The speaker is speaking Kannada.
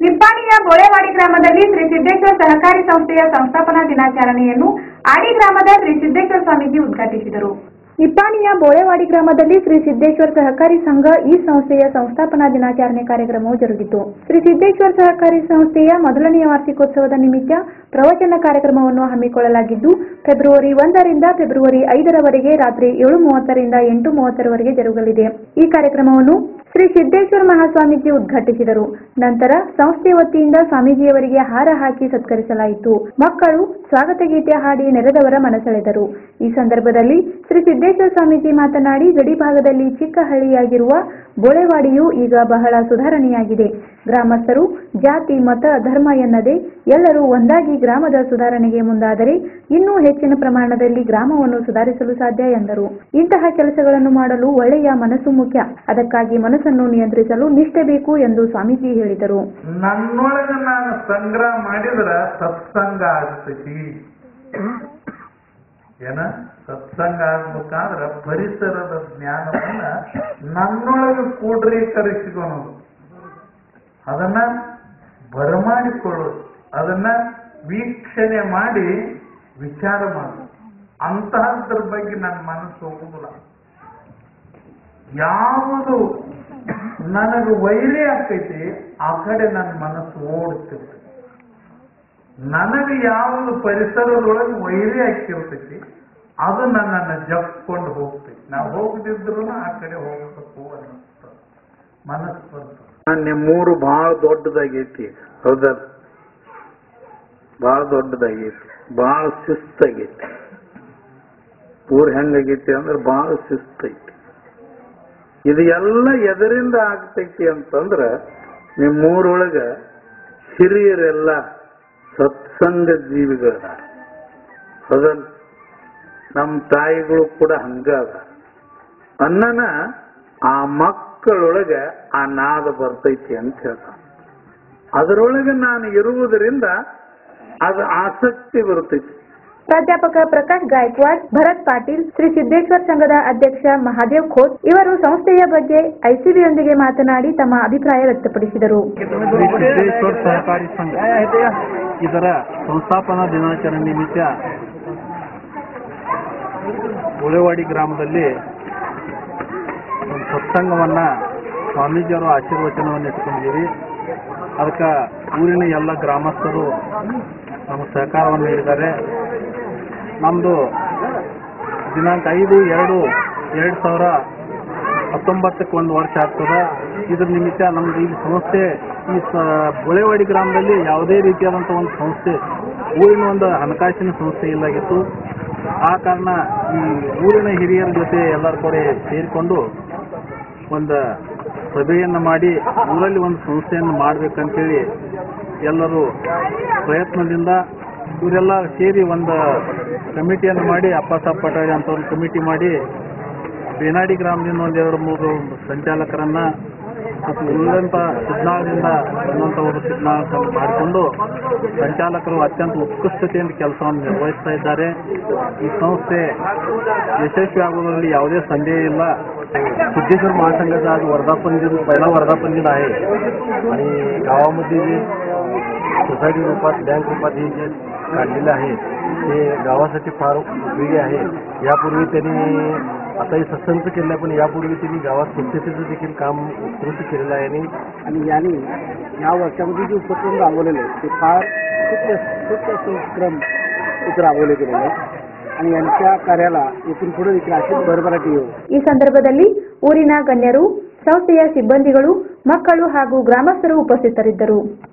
ನಿಪ್ಪಾಣಿಯ ಬೋಳೆವಾಡಿ ಗ್ರಾಮದಲ್ಲಿ ಶ್ರೀ ಸಿದ್ದೇಶ್ವರ ಸಹಕಾರಿ ಸಂಸ್ಥೆಯ ಸಂಸ್ಥಾಪನಾ ದಿನಾಚರಣೆಯನ್ನು ಆಡಿ ಗ್ರಾಮದ ಶ್ರೀ ಸಿದ್ದೇಶ್ವರ ಸ್ವಾಮೀಜಿ ಉದ್ಘಾಟಿಸಿದರು ನಿಪ್ಪಾಣಿಯ ಬೋಳೆವಾಡಿ ಗ್ರಾಮದಲ್ಲಿ ಶ್ರೀ ಸಿದ್ದೇಶ್ವರ ಸಹಕಾರಿ ಸಂಘ ಈ ಸಂಸ್ಥೆಯ ಸಂಸ್ಥಾಪನಾ ದಿನಾಚರಣೆ ಕಾರ್ಯಕ್ರಮವು ಜರುಗಿತು ಶ್ರೀ ಸಿದ್ದೇಶ್ವರ ಸಹಕಾರಿ ಸಂಸ್ಥೆಯ ಮೊದಲನೆಯ ವಾರ್ಷಿಕೋತ್ಸವದ ನಿಮಿತ್ತ ಪ್ರವಚನ ಕಾರ್ಯಕ್ರಮವನ್ನು ಹಮ್ಮಿಕೊಳ್ಳಲಾಗಿದ್ದು ಫೆಬ್ರವರಿ ಒಂದರಿಂದ ಫೆಬ್ರವರಿ ಐದರವರೆಗೆ ರಾತ್ರಿ ಏಳು ಮೂವತ್ತರಿಂದ ಎಂಟು ಮೂವತ್ತರವರೆಗೆ ಜರುಗಲಿದೆ ಈ ಕಾರ್ಯಕ್ರಮವನ್ನು ಶ್ರೀ ಸಿದ್ದೇಶ್ವರ ಮಹಾಸ್ವಾಮೀಜಿ ಉದ್ಘಾಟಿಸಿದರು ನಂತರ ಸಂಸ್ಥೆ ವತಿಯಿಂದ ಸ್ವಾಮೀಜಿಯವರಿಗೆ ಹಾರ ಹಾಕಿ ಸತ್ಕರಿಸಲಾಯಿತು ಮಕ್ಕಳು ಸ್ವಾಗತ ಗೀತೆ ಹಾಡಿ ನೆರೆದವರ ಮನಸೆಳೆದರು ಈ ಸಂದರ್ಭದಲ್ಲಿ ಶ್ರೀ ಸಿದ್ದೇಶ್ವರ ಸ್ವಾಮೀಜಿ ಮಾತನಾಡಿ ಗಡಿ ಭಾಗದಲ್ಲಿ ಚಿಕ್ಕ ಹಳ್ಳಿಯಾಗಿರುವ ಬೋಳೆವಾಡಿಯು ಈಗ ಬಹಳ ಸುಧಾರಣೆಯಾಗಿದೆ ಗ್ರಾಮಸ್ಥರು ಜಾತಿ ಮತ ಧರ್ಮ ಎನ್ನದೆ ಎಲ್ಲರೂ ಒಂದಾಗಿ ಗ್ರಾಮದ ಸುಧಾರಣೆಗೆ ಮುಂದಾದರೆ ಇನ್ನೂ ಹೆಚ್ಚಿನ ಪ್ರಮಾಣದಲ್ಲಿ ಗ್ರಾಮವನ್ನು ಸುಧಾರಿಸಲು ಸಾಧ್ಯ ಎಂದರು ಇಂತಹ ಕೆಲಸಗಳನ್ನು ಮಾಡಲು ಒಳ್ಳೆಯ ಮನಸ್ಸು ಮುಖ್ಯ ಅದಕ್ಕಾಗಿ ಮನಸ್ಸನ್ನು ನಿಯಂತ್ರಿಸಲು ನಿಷ್ಠೆ ಬೇಕು ಎಂದು ಸ್ವಾಮೀಜಿ ಹೇಳಿದರು ನನ್ನೊಳಗ ನಾನು ಸಂಗ್ರಹ ಮಾಡಿದ್ರ ಸತ್ಸಂಗ ಆಗ್ತೈತಿ ಏನ ಸತ್ಸಂಗ ಆಗ್ಬೇಕಾದ್ರ ಪರಿಸರದ ಜ್ಞಾನವನ್ನ ನನ್ನೊಳಗೆ ಕೂಡ್ರೀಕರಿಸಿಕೊಳ್ಳೋದು ಅದನ್ನ ಬರಮಾಡಿಕೊಳ್ಳೋದು ಅದನ್ನ ವೀಕ್ಷಣೆ ಮಾಡಿ ವಿಚಾರ ಮಾಡೋದು ಅಂತಹದ್ರ ಬಗ್ಗೆ ನನ್ನ ಮನಸ್ಸು ಹೋಗುದಿಲ್ಲ ಯಾವುದು ನನಗೆ ವೈರಿ ಆಕೈತಿ ಆ ಕಡೆ ನನ್ನ ಮನಸ್ಸು ಓಡುತ್ತಿರ್ತೈತಿ ನನಗೆ ಯಾವುದು ಪರಿಸರದೊಳಗೆ ವೈರಿ ಹಾಕಿರ್ತೈತಿ ಅದು ನನ್ನನ್ನು ಜಪ್ಕೊಂಡು ಹೋಗ್ತೈತಿ ನಾವು ಹೋಗದಿದ್ರು ಆ ಕಡೆ ಹೋಗ್ಬೇಕು ಅನ್ನಿಸ್ತದೆ ಮನಸ್ಸು ಬರ್ತದೆ ನಿಮ್ಮೂರು ಬಹಳ ದೊಡ್ಡದಾಗೈತಿ ಹೌದಾ ಬಹಳ ದೊಡ್ಡದಾಗೈತಿ ಬಹಳ ಶಿಸ್ತಾಗೈತಿ ಊರ್ ಹೆಂಗಾಗೈತಿ ಅಂದ್ರೆ ಬಹಳ ಶಿಸ್ತೈತಿ ಇದು ಎಲ್ಲ ಎದರಿಂದ ಆಗ್ತೈತಿ ಅಂತಂದ್ರ ನಿಮ್ಮೂರೊಳಗ ಹಿರಿಯರೆಲ್ಲ ಸತ್ಸಂಗ ಜೀವಿಗಳ ಹೌದಲ್ ನಮ್ಮ ತಾಯಿಗಳು ಕೂಡ ಹಂಗ ಅದ ಅನ್ನನ ಆ ಮಕ್ಕಳೊಳಗ ಆ ನಾದ ಬರ್ತೈತಿ ಅಂತ ಹೇಳ್ತಾನೆ ಅದರೊಳಗೆ ನಾನು ಇರುವುದರಿಂದ ಅದು ಆಸಕ್ತಿ ಬರ್ತೈತಿ ಪ್ರಾಧ್ಯಾಪಕ ಪ್ರಕಾಶ್ ಗಾಯಕ್ವಾಡ್ ಭರತ್ ಪಾಟೀಲ್ ಶ್ರೀ ಸಿದ್ದೇಶ್ವರ ಸಂಘದ ಅಧ್ಯಕ್ಷ ಮಹಾದೇವ್ ಖೋತ್ ಇವರು ಸಂಸ್ಥೆಯ ಬಗ್ಗೆ ಐಸಿಬಿಯೊಂದಿಗೆ ಮಾತನಾಡಿ ತಮ್ಮ ಅಭಿಪ್ರಾಯ ವ್ಯಕ್ತಪಡಿಸಿದರು ಶ್ರೀ ಸಿದ್ದೇಶ್ವರ ಸಹಕಾರಿ ಸಂಘ ಇದರ ಸಂಸ್ಥಾಪನಾ ದಿನಾಚರಣೆ ನಿಮಿತ್ತ ಉಳೆವಾಡಿ ಗ್ರಾಮದಲ್ಲಿ ಒಂದು ಸತ್ಸಂಗವನ್ನ ಸ್ವಾಮೀಜಿಯವರು ಆಶೀರ್ವಚನವನ್ನು ಇಟ್ಕೊಂಡಿದ್ದೀವಿ ಅದಕ್ಕೆ ಊರಿನ ಎಲ್ಲ ಗ್ರಾಮಸ್ಥರು ನಮಗೆ ಸಹಕಾರವನ್ನು ನೀಡಿದ್ದಾರೆ ನಮ್ಮದು ದಿನಾಂಕ ಐದು ಎರಡು ಎರಡು ಸಾವಿರ ಹತ್ತೊಂಬತ್ತಕ್ಕೆ ಒಂದು ವರ್ಷ ಆಗ್ತದ ಇದ್ರ ನಿಮಿತ್ತ ನಮ್ದು ಈ ಸಂಸ್ಥೆ ಈ ಸ ಬೊಳೆವಾಡಿ ಗ್ರಾಮದಲ್ಲಿ ಯಾವುದೇ ರೀತಿಯಾದಂಥ ಒಂದು ಸಂಸ್ಥೆ ಊರಿನ ಒಂದು ಹಣಕಾಸಿನ ಸಂಸ್ಥೆ ಇಲ್ಲಾಗಿತ್ತು ಆ ಕಾರಣ ಈ ಊರಿನ ಹಿರಿಯರ ಜೊತೆ ಎಲ್ಲರ ಕೂಡ ಸೇರಿಕೊಂಡು ಒಂದು ಸಭೆಯನ್ನು ಮಾಡಿ ಊರಲ್ಲಿ ಒಂದು ಸಂಸ್ಥೆಯನ್ನು ಮಾಡಬೇಕಂತೇಳಿ ಎಲ್ಲರೂ ಪ್ರಯತ್ನದಿಂದ ಇವರೆಲ್ಲ ಸೇರಿ ಒಂದು ಕಮಿಟಿಯನ್ನು ಮಾಡಿ ಅಪ್ಪ ಸಾಬ್ ಪಟಾಡಿ ಅಂತ ಒಂದು ಕಮಿಟಿ ಮಾಡಿ ಬೇನಾಡಿ ಗ್ರಾಮದಿಂದ ಒಂದೆರಡು ಮೂರು ಸಂಚಾಲಕರನ್ನ ಮತ್ತು ಉಳಿದಂಥ ಸಿದ್ನಾಳದಿಂದ ಇನ್ನೊಂಥ ಒಂದು ಸಿದ್ನಾಳ ಮಾಡಿಕೊಂಡು ಸಂಚಾಲಕರು ಅತ್ಯಂತ ಉತ್ಕೃಷ್ಟತೆಯಿಂದ ಕೆಲಸವನ್ನು ನಿರ್ವಹಿಸ್ತಾ ಇದ್ದಾರೆ ಈ संस्थे यशस्वी आगोदರಲ್ಲಿ ಯಾವುದೇ संदेह ಇಲ್ಲ सिद्धेश्वर महासंघाचा आज वर्धापन दिन पहिला वर्धापन दिन आहे आणि गावामध्ये जे सोसायटी रूपात बँक रूपात हे जे काढलेलं आहे ते गावासाठी फार उपयोगी आहे यापूर्वी त्यांनी आता हे सत्संग केलं पण यापूर्वी त्यांनी गावात स्वच्छतेचं देखील काम उत्कृष्ट केलेलं आहे आणि आणि यांनी या वर्षामध्ये जे उपक्रम राबवलेले आहेत ते फार खूप खूप उपक्रम इथं राबवले गेलेले आहेत आणि यांच्या कार्याला इथून पुढे देखील अशीच भरभराटी येऊ ಈ ಸಂದರ್ಭದಲ್ಲಿ ಊರಿನ ಗಣ್ಯರು ಸಂಸ್ಥೆಯ ಸಿಬ್ಬಂದಿಗಳು ಮಕ್ಕಳು ಹಾಗೂ ಗ್ರಾಮಸ್ಥರು ಉಪಸ್ಥಿತರಿದ್ದರು